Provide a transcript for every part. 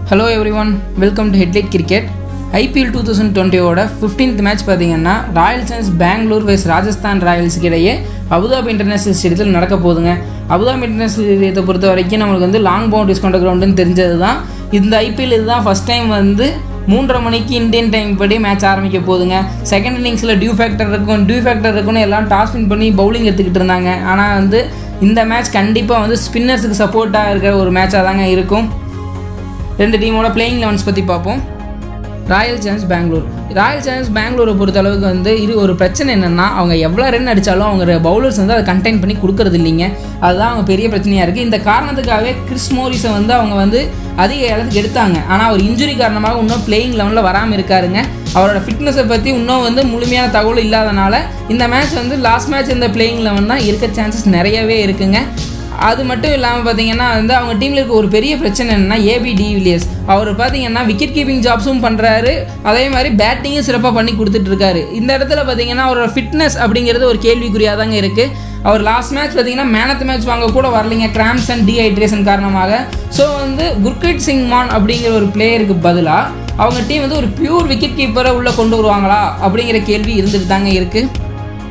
hello everyone welcome to headlight cricket IPL two thousand டுவெண்ட்டியோட fifteenth match பார்த்தீங்கன்னா royal challenge Bangalore vs Rajasthan ராயல்ஸுக்கு இடையே Abu Dhabi international ஸ்டேடியத்தில் நடக்க போகுதுங்க அபுதாபி இன்டர்நேஷனல் ஸ்டேடியத்தை பொறுத்த வரைக்கும் நம்மளுக்கு வந்து லாங் பவுண்டரிஸ் கொண்ட கிரவுண்டுன்னு தெரிஞ்சது தான் இந்த ஐபிஎல் இதுதான் ஃபஸ்ட் டைம் வந்து மூன்றரை மணிக்கு இந்தியன் டைம் படி மேட்ச் ஆரம்பிக்க போகுதுங்க செகண்ட் இன்னிங்ஸில் டியூ ஃபேக்டர் இருக்கும் டியூ ஃபேக்டர் இருக்கும்னு எல்லாம் டாஸ் வின் பண்ணி பவுலிங் எடுத்துக்கிட்டு இருந்தாங்க ஆனால் வந்து இந்த மேட்ச் கண்டிப்பாக வந்து ஸ்பின்னர்ஸுக்கு சப்போர்ட்டாக இருக்கிற ஒரு மேட்சாக தாங்க இருக்கும் ரெண்டு டீமோட பிளேயிங் லெவன்ஸ் பற்றி பார்ப்போம் royal challenge Bangalore royal challenge பெங்களூரை பொறுத்த அளவுக்கு வந்து இது ஒரு பிரச்சனை என்னென்னா அவங்க எவ்வளோ ரன் அடித்தாலும் அவங்க பவுலர்ஸ் வந்து அதை கண்டெயின் பண்ணி கொடுக்கறது இல்லைங்க அதுதான் அவங்க பெரிய பிரச்சனையாக இருக்குது இந்த காரணத்துக்காகவே கிறிஸ் மோரிஸை வந்து அவங்க வந்து அதிக இடத்துக்கு எடுத்தாங்க ஆனால் அவர் இன்ஜுரி காரணமாக இன்னும் பிளேயிங் லெவனில் வராமல் இருக்காருங்க அவரோட ஃபிட்னஸை பற்றி இன்னும் வந்து முழுமையான தகவல் இல்லாதனால இந்த மேட்ச் வந்து லாஸ்ட் மேட்ச் இந்த பிளேயிங் லெவன் தான் இருக்க சான்சஸ் நிறையவே இருக்குங்க அது மட்டும் இல்லாமல் பார்த்தீங்கன்னா வந்து அவங்க டீமில் இருக்க ஒரு பெரிய பிரச்சனை என்னன்னா ஏபி டிவிலியர்ஸ் அவர் பார்த்தீங்கன்னா விக்கெட் கீப்பிங் ஜாப்ஸும் பண்ணுறாரு அதே மாதிரி பேட்டிங்கும் சிறப்பாக பண்ணி கொடுத்துட்டு இருக்காரு இந்த இடத்துல பார்த்தீங்கன்னா அவரோட ஃபிட்னஸ் அப்படிங்கிறது ஒரு கேள்விக்குறியாக தாங்க இருக்குது அவர் லாஸ்ட் மேட்ச் பார்த்தீங்கன்னா மேன் ஆஃப் மேட்ச் வாங்க கூட வரலைங்க கிராம்ஸ் அண்ட் டீஹைட்ரேஷன் காரணமாக ஸோ வந்து குர்கிட் சிங் மான் அப்படிங்கிற ஒரு பிளேயருக்கு பதிலாக அவங்க டீம் வந்து ஒரு பியூர் விக்கெட் கீப்பரை உள்ளே கொண்டு வருவாங்களா அப்படிங்கிற கேள்வி இருந்துட்டு தாங்க இருக்குது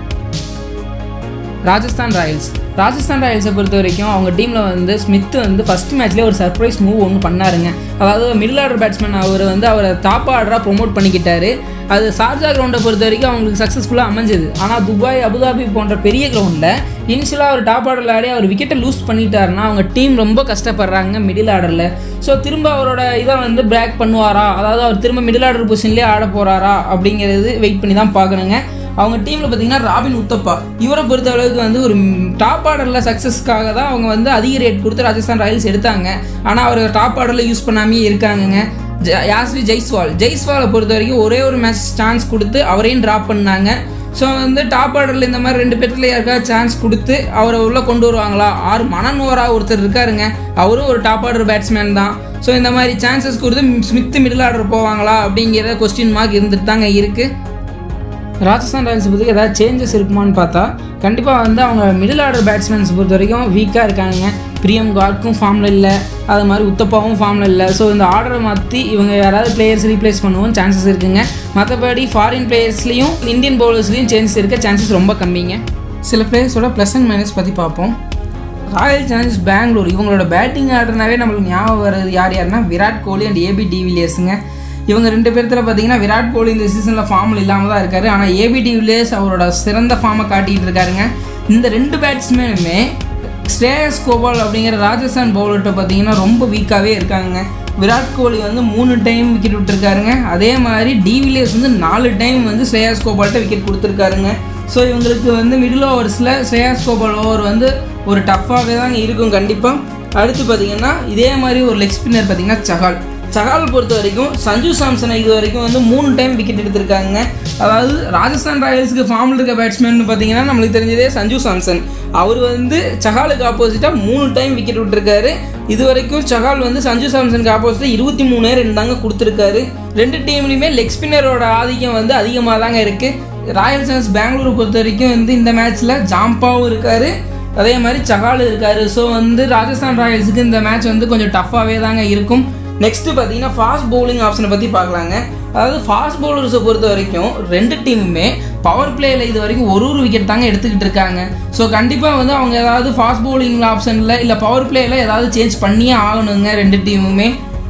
ராஜஸ்தான் ராயல்ஸ் ராஜஸ்தான் ராயல்ஸை பொறுத்த வரைக்கும் அவங்க டீமில் வந்து ஸ்மித் வந்து ஃபஸ்ட் மேட்ச்லேயே ஒரு சர்ப்ரைஸ் மூவ் ஒன்று பண்ணாருங்க அதாவது மிடில் ஆர்டர் பேட்ஸ்மேன் அவர் வந்து அவரை டாப் ஆர்டராக ப்ரொமோட் பண்ணிக்கிட்டாரு அது சார்ஜா கிரவுண்டை பொறுத்த வரைக்கும் அவங்களுக்கு சக்ஸஸ்ஃபுல்லாக அமைஞ்சது ஆனால் துபாய் அபுதாபி போன்ற பெரிய கிரவுண்டில் இனிஷியலாக அவர் டாப் ஆர்டரில் ஆடி அவர் விக்கெட்டை லூஸ் பண்ணிட்டாருன்னா அவங்க டீம் ரொம்ப கஷ்டப்படுறாங்க மிடில் ஆர்டரில் ஸோ திரும்ப அவரோட இதை வந்து பிரேக் பண்ணுவாரா அதாவது அவர் திரும்ப மிடில் ஆர்டர் பொசிஷன்லேயே ஆட போகிறாரா அப்படிங்கிறது வெயிட் பண்ணி தான் பார்க்கணுங்க அவங்க டீமில் பார்த்தீங்கன்னா ராபின் உத்தப்பா இவரை பொறுத்த அளவுக்கு வந்து ஒரு டாப் ஆர்டரில் சக்ஸஸ்க்காக தான் அவங்க வந்து அதிக ரேட் கொடுத்து ராஜஸ்தான் ராயல்ஸ் எடுத்தாங்க ஆனால் அவர் டாப் ஆர்டரில் யூஸ் பண்ணாமே இருக்காங்கங்க யாஸ்வி ஜெய்ஸ்வால் ஜெய்ஸ்வாலை பொறுத்த வரைக்கும் ஒரே ஒரு மேட்ச் சான்ஸ் கொடுத்து அவரையும் ட்ராப் பண்ணாங்க ஸோ வந்து டாப் ஆர்டரில் இந்த மாதிரி ரெண்டு பேர்த்தில் யாருக்காவது சான்ஸ் கொடுத்து அவரை உள்ளே கொண்டு வருவாங்களா ஆறு மனநோரா ஒருத்தர் இருக்காருங்க அவரும் ஒரு டாப் ஆர்டர் பேட்ஸ்மேன் தான் ஸோ இந்த மாதிரி சான்சஸ் கொடுத்து ஸ்மித் மிடில் ஆர்டர் போவாங்களா அப்படிங்கிற கொஸ்டின் மார்க் இருந்துட்டு தாங்க இருக்குது ராஜஸ்தான் ராயல்ஸ் பொறுத்த ஏதாவது சேஞ்சஸ் இருக்குமான்னு பார்த்தா கண்டிப்பாக வந்து அவங்க மிடில் ஆர்டர் பேட்ஸ்மேன்ஸ் பொறுத்த வரைக்கும் வீக்காக இருக்காங்க பிரியம் கார்க்கும் ஃபார்மில் இல்லை அது மாதிரி உத்தப்பாவும் ஃபார்மில் இல்லை ஸோ இந்த ஆர்டரை மாற்றி இவங்க யாராவது பிளேயர்ஸ் ரீப்ளேஸ் பண்ணுவோம் சான்சஸ் இருக்குங்க மற்றபடி ஃபாரின் பிளேயர்ஸ்லையும் இந்தியன் பவுலர்ஸ்லையும் சேஞ்சஸ் இருக்க சான்சஸ் ரொம்ப கம்மிங்க சில பிளேயர்ஸோட ப்ளஸ் அண்ட் மைனஸ் பற்றி பார்ப்போம் ராயல் சேலஞ்சர்ஸ் பெங்களூர் இவங்களோட பேட்டிங் ஆர்டர்னாவே நம்மளுக்கு ஞாபகம் வர்றது யார் யாருன்னா விராட் கோலி அண்ட் ஏபி டிவிலியர்ஸுங்க இவங்க ரெண்டு பேர்த்தில் பார்த்தீங்கன்னா விராட் கோலி இந்த சீசனில் ஃபார்மில் இல்லாமல் தான் இருக்காரு ஆனால் ஏபி டிவிலியர்ஸ் அவரோட சிறந்த ஃபார்மை காட்டிகிட்டு இருக்காருங்க இந்த ரெண்டு பேட்ஸ்மேனுமே ஸ்ரேயஸ் கோபால் அப்படிங்கிற ராஜஸ்தான் பவுலர்கிட்ட பார்த்தீங்கன்னா ரொம்ப வீக்காகவே இருக்காங்க விராட் கோலி வந்து மூணு டைம் விக்கெட் விட்டுருக்காருங்க அதே மாதிரி டிவிலியர்ஸ் வந்து நாலு டைம் வந்து ஸ்ரேயாஸ் கோபால்கிட்ட விக்கெட் கொடுத்துருக்காருங்க ஸோ இவங்களுக்கு வந்து மிடில் ஓவர்ஸில் ஸ்ரேயாஸ் கோபால் ஓவர் வந்து ஒரு டஃப்பாகவே தாங்க இருக்கும் கண்டிப்பாக அடுத்து பார்த்தீங்கன்னா இதே மாதிரி ஒரு லெக் ஸ்பின்னர் பார்த்தீங்கன்னா சஹால் சகால் பொறுத்த வரைக்கும் சஞ்சு சாம்சனை இது வரைக்கும் வந்து மூணு டைம் விக்கெட் எடுத்திருக்காங்க அதாவது ராஜஸ்தான் ராயல்ஸுக்கு ஃபார்மில் இருக்க பேட்ஸ்மேன் பார்த்தீங்கன்னா நம்மளுக்கு தெரிஞ்சதே சஞ்சு சாம்சன் அவர் வந்து சகாலுக்கு ஆப்போசிட்டாக மூணு டைம் விக்கெட் விட்டுருக்காரு இது வரைக்கும் சகால் வந்து சஞ்சு சாம்சனுக்கு ஆப்போசிட்டாக இருபத்தி மூணு ரெண்டு தாங்க கொடுத்துருக்காரு ரெண்டு டீம்லையுமே லெக் ஸ்பின்னரோட ஆதிக்கம் வந்து அதிகமாக தாங்க இருக்குது ராயல் சேலஞ்ச் பெங்களூரை பொறுத்த வரைக்கும் வந்து இந்த மேட்ச்சில் ஜாம்பாவும் இருக்கார் அதே மாதிரி சகால் இருக்கார் ஸோ வந்து ராஜஸ்தான் ராயல்ஸுக்கு இந்த மேட்ச் வந்து கொஞ்சம் டஃப்பாகவே தாங்க இருக்கும் நெக்ஸ்ட்டு பார்த்தீங்கன்னா ஃபாஸ்ட் பவுலிங் ஆப்ஷனை பற்றி பார்க்கலாங்க அதாவது ஃபாஸ்ட் பவுலர்ஸை பொறுத்த வரைக்கும் ரெண்டு டீமுமே பவர் பிளேயில் இது வரைக்கும் ஒரு ஒரு விக்கெட் தாங்க எடுத்துக்கிட்டு இருக்காங்க ஸோ கண்டிப்பாக வந்து அவங்க ஏதாவது ஃபாஸ்ட் பவுலிங் ஆப்ஷனில் இல்லை பவர் பிளேயில் ஏதாவது சேஞ்ச் பண்ணியே ஆகணுங்க ரெண்டு டீமுமே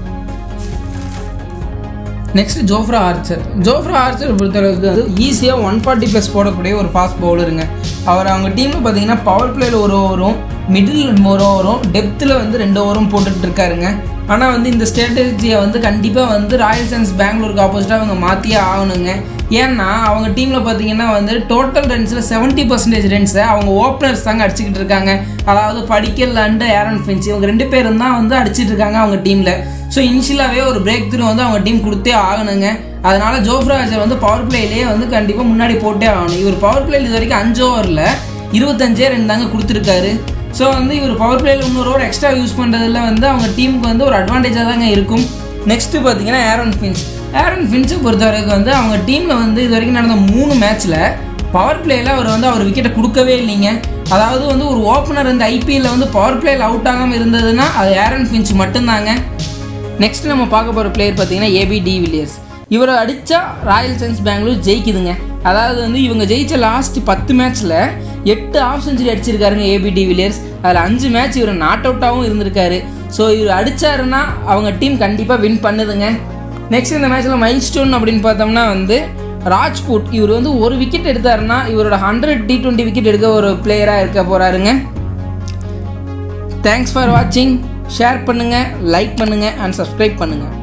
next Jofra Archer Jofra Archer பொறுத்தளவுக்கு வந்து ஈஸியாக ஒன் ஃபார்ட்டி ப்ளஸ் போடக்கூடிய ஒரு ஃபாஸ்ட் பவுலருங்க அவர் அவங்க டீமில் பார்த்தீங்கன்னா பவர் பிளேயில் ஒரு ஓவரும் மிடில் ஒரு ஓவரும் டெப்த்தில் வந்து ரெண்டு ஓவரும் போட்டுட்டு இருக்காருங்க ஆனால் வந்து இந்த ஸ்ட்ராட்டஜியை வந்து கண்டிப்பாக வந்து ராயல் சேலஞ்ச் பெங்களூருக்கு ஆப்போசிட்டாக அவங்க மாற்றியே ஆகணுங்க ஏன்னா அவங்க டீமில் பார்த்தீங்கன்னா வந்து டோட்டல் ரன்ஸில் செவன்ட்டி பர்சன்டேஜ் ரன்ஸை அவங்க ஓப்பனர்ஸ் தாங்க அடிச்சுக்கிட்டு இருக்காங்க அதாவது படிக்கல் அண்டு ஏரன் ஃபின்ச் இவங்க ரெண்டு பேரும் தான் வந்து அடிச்சிட்டு இருக்காங்க அவங்க டீமில் ஸோ இனிஷியலாகவே ஒரு பிரேக் த்ரூ வந்து அவங்க டீம் கொடுத்தே ஆகணுங்க அதனால ஜோஃப்ராஜர் வந்து பவர் பிளேலேயே வந்து கண்டிப்பாக முன்னாடி போட்டே ஆகணும் இவர் பவர் பிளேயில் இது வரைக்கும் அஞ்சு ஓவரில் இருபத்தஞ்சே ரெண்டு தாங்க கொடுத்துருக்காரு ஸோ வந்து இவர் பவர் பிளேயில் இன்னொரு ஓவர் எக்ஸ்ட்ரா யூஸ் பண்ணுறதுல வந்து அவங்க டீமுக்கு வந்து ஒரு அட்வான்டேஜாக தாங்க இருக்கும் நெக்ஸ்ட்டு பார்த்தீங்கன்னா ஏரன் ஃபின்ச் ஏரன் ஃபின்ச்சை பொறுத்த வரைக்கும் வந்து அவங்க டீமில் வந்து இது வரைக்கும் நடந்த மூணு மேட்ச்சில் பவர் பிளேயில் அவர் வந்து அவர் விக்கெட்டை கொடுக்கவே இல்லைங்க அதாவது வந்து ஒரு ஓப்பனர் இந்த ஐபிஎல்ல வந்து பவர் பிளேயில் அவுட் ஆகாமல் இருந்ததுன்னா அது ஏரன் ஃபின்ச் மட்டும்தாங்க நெக்ஸ்ட் நம்ம பார்க்க போகிற பிளேயர் பார்த்தீங்கன்னா ஏபி டி வில்லியர்ஸ் இவரை அடித்தா ராயல் சேலஞ்ச் பெங்களூர் ஜெயிக்குதுங்க அதாவது வந்து இவங்க ஜெயிச்ச லாஸ்ட் பத்து மேட்ச்சில் எட்டு of century அடிச்சிருக்காருங்க AB D Villiers அதில் அஞ்சு மேட்ச் இவர் நாட் அவுட்டாகவும் இருந்திருக்காரு ஸோ இவர் அடித்தாருன்னா அவங்க டீம் கண்டிப்பாக வின் பண்ணுதுங்க நெக்ஸ்ட் இந்த மேட்ச்சில் மைல் ஸ்டோன் அப்படின்னு பார்த்தோம்னா வந்து ராஜ்பூட் இவர் வந்து ஒரு விக்கெட் எடுத்தாருன்னா இவரோட ஹண்ட்ரட் டி டுவெண்ட்டி விக்கெட் எடுக்க ஒரு பிளேயராக இருக்க போகிறாருங்க தேங்க்ஸ் ஃபார் வாட்சிங் ஷேர் பண்ணுங்கள் லைக் பண்ணுங்கள் அண்ட் சப்ஸ்கிரைப் பண்ணுங்கள்